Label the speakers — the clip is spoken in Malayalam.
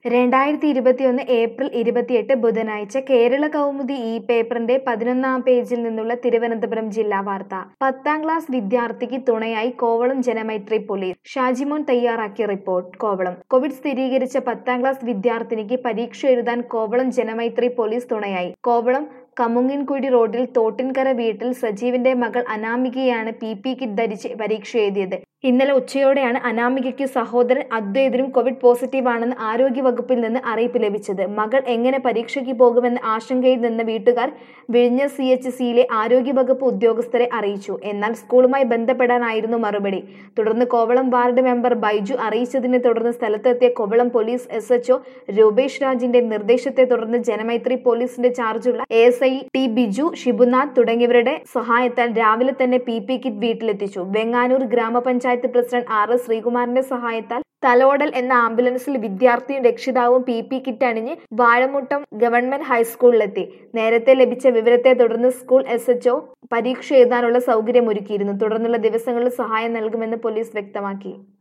Speaker 1: രണ്ടായിരത്തി ഇരുപത്തിയൊന്ന് ഏപ്രിൽ ഇരുപത്തിയെട്ട് ബുധനാഴ്ച കേരള കൗമുദി ഈ പേപ്പറിന്റെ പതിനൊന്നാം പേജിൽ നിന്നുള്ള തിരുവനന്തപുരം ജില്ലാ വാർത്ത പത്താം ക്ലാസ് വിദ്യാർത്ഥിക്ക് തുണയായി കോവളം ജനമൈത്രി പോലീസ് ഷാജിമോൻ തയ്യാറാക്കിയ റിപ്പോർട്ട് കോവളം കോവിഡ് സ്ഥിരീകരിച്ച പത്താം ക്ലാസ് വിദ്യാർത്ഥിനിക്ക് പരീക്ഷ എഴുതാൻ കോവളം ജനമൈത്രി പോലീസ് തുണയായി കോവളം കമുങ്ങിൻകുഴി റോഡിൽ തോട്ടിൻകര വീട്ടിൽ സജീവിന്റെ മകൾ അനാമികയാണ് പി പി കിറ്റ് ധരിച്ച് പരീക്ഷ എഴുതിയത് ഇന്നലെ ഉച്ചയോടെയാണ് അനാമികയ്ക്ക് സഹോദരൻ അദ്വൈതിനും കോവിഡ് പോസിറ്റീവാണെന്ന് ആരോഗ്യവകുപ്പിൽ നിന്ന് അറിയിപ്പ് ലഭിച്ചത് മകൾ എങ്ങനെ പരീക്ഷയ്ക്ക് പോകുമെന്ന ആശങ്കയിൽ നിന്ന് വീട്ടുകാർ വിഴിഞ്ഞ സി എച്ച് സിയിലെ ആരോഗ്യവകുപ്പ് ഉദ്യോഗസ്ഥരെ അറിയിച്ചു എന്നാൽ സ്കൂളുമായി ബന്ധപ്പെടാനായിരുന്നു മറുപടി തുടർന്ന് കോവളം വാർഡ് മെമ്പർ ബൈജു അറിയിച്ചതിനെ തുടർന്ന് സ്ഥലത്തെത്തിയ Kovalam police S H O Rupesh രാജിന്റെ നിർദ്ദേശത്തെ തുടർന്ന് ജനമൈത്രി പോലീസിന്റെ ചാർജുള്ള A S I T Biju Shibunath തുടങ്ങിയവരുടെ സഹായത്താൽ രാവിലെ തന്നെ പി പി കിറ്റ് വീട്ടിലെത്തിച്ചു വെങ്ങാനൂർ ഗ്രാമപഞ്ചായത്ത് പ്രസിഡന്റ് ആർ എസ് ശ്രീകുമാറിന്റെ സഹായത്താൽ തലോടൽ എന്ന ആംബുലൻസിൽ വിദ്യാർത്ഥിയും രക്ഷിതാവും പി പി കിറ്റ് അണിഞ്ഞ് വാഴമുട്ടം ഗവൺമെന്റ് ഹൈസ്കൂളിലെത്തി നേരത്തെ ലഭിച്ച വിവരത്തെ തുടർന്ന് സ്കൂൾ എസ് എച്ച്ഒ പരീക്ഷ എഴുതാനുള്ള സൗകര്യമൊരുക്കിയിരുന്നു തുടർന്നുള്ള ദിവസങ്ങളിൽ സഹായം നൽകുമെന്ന് പോലീസ് വ്യക്തമാക്കി